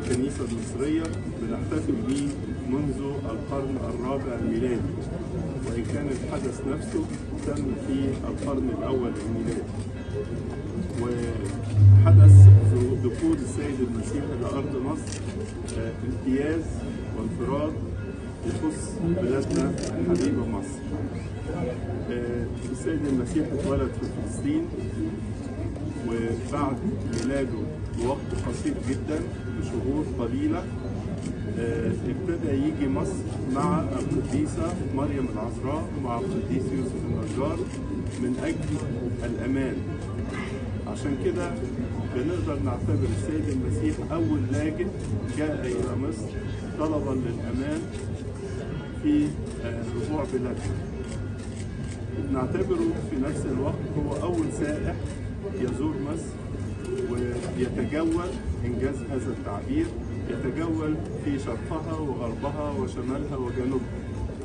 الكنيسة المصرية بنحتفل به منذ القرن الرابع الميلادي وإن كان الحدث نفسه تم في القرن الأول الميلادي وحدث دخول السيد المسيح إلى أرض مصر آه، امتياز وانفراد يخص بلادنا الحبيبة مصر آه، السيد المسيح اتولد في فلسطين وبعد ميلاده بوقت قصير جدا بشهور قليلة آه، ابتدى يجي مصر مع القديسة مريم العذراء ومع القديس يوسف النجار من أجل الأمان عشان كده بنقدر نعتبر السيد المسيح أول لاجئ جاء إلى مصر طلبا للأمان في آه، ربوع بلادنا نعتبره في نفس الوقت هو أول سائح يزور مصر ويتجول إنجاز هذا التعبير يتجول في شرقها وغربها وشمالها وجنوبها